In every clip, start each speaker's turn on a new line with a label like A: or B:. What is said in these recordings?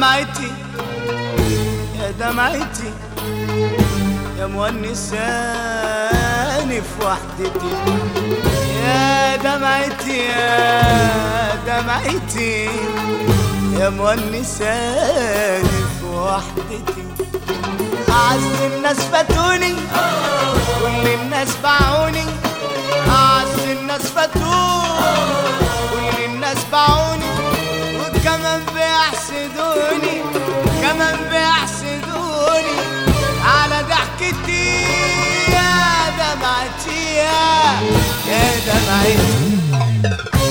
A: دمعتي يا دمعتي يا مونساني في وحدتي يا دمعتي يا دمعتي يا مونساني في وحدتي أعز الناس فاتوني كل الناس باعوني أعز الناس فاتوني كل الناس باعوني وكمان بيحسدوني كمان بيحسدوني على ضحكتي يا دمعتي يا يا دمعتي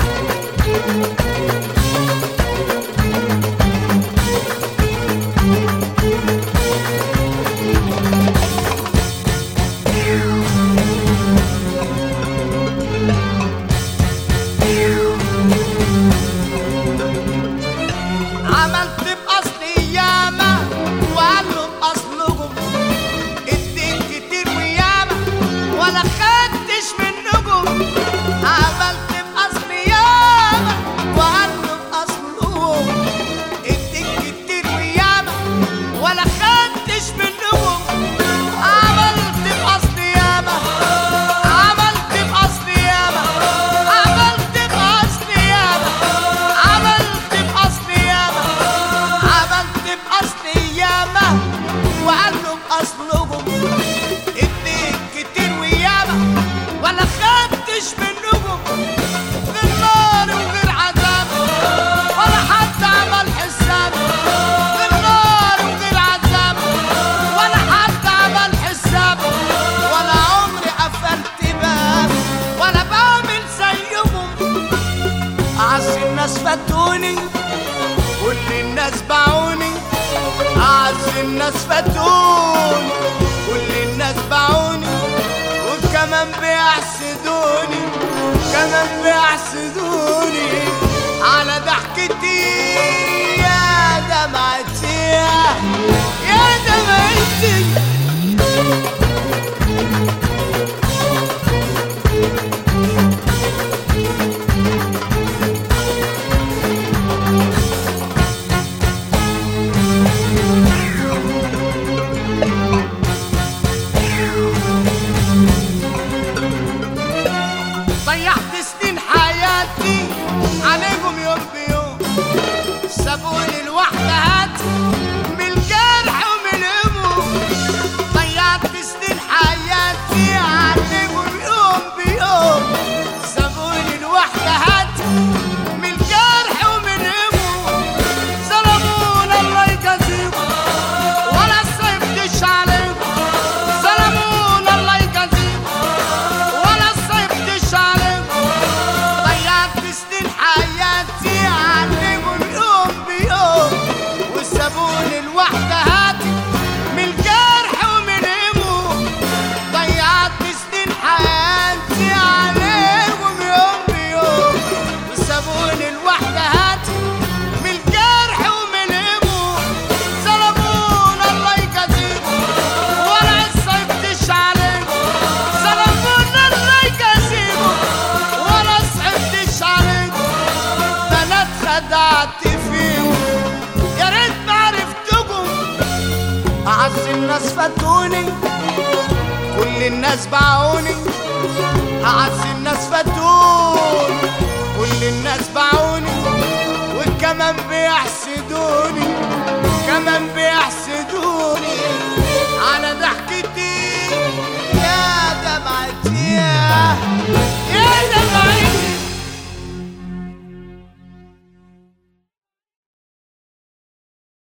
A: عملت بأصلي ياما وقالوا بأصلهم اديت كتير وياما ولا خدتش منكم عملت بأصلي ياما وقالوا بأصلهم اديت كتير وياما ولا خدتش منكم عملت بأصلي ياما عملت بأصلي ياما عملت بأصلي ياما عملت بأصلي ياما عملت بأصلي ياما وقالوا بأصلهم اديت كتير وياما ولا خدتش منكم غير نار وغير عذاب ولا حد عمل حساب غير نار وغير عذاب ولا حد عمل حساب ولا عمري قفلت باب ولا بعمل زيهم أعز الناس فاتوني كل الناس باعوني أعز الناس فاتوني كل الناس باعوني وكمان بيحسدوني كمان بيحسدوني على ضحكتي يا دمعتي يا يا دمعتي ضيعت سنين حياتي عليكم يوم بيوم سابوني لوحدي هاتي من الجرح ومن الهموم ضيعت سنين حياتي عليكم يوم بيوم سابوني لوحدي هاتي من الجرح ومن الهموم ظلمونا الله يجازيهم ولا صيبتش عليكم ظلمونا الله يجازيهم ولا صيبتش عليكم ضيعت سنين حياتي عليهم يوم بيوم وسابوني لوحدي هاتي من الجرح ومن هموم ضيعت سنين حياتي عليهم يوم بيوم وسابوني لوحدي هاتي من الجرح ومن هموم ظلمونا الله يجازيهم ولا صيبتش عليكم ظلمونا الله يجازيهم ولا صعبتش عليكم ده انا اتخدعت فيهم يا ريت ما عرفتكم اعز الناس فاتوني كل الناس باعوني اعز الناس فاتوني كل الناس باعوني والكمان بيحسدوني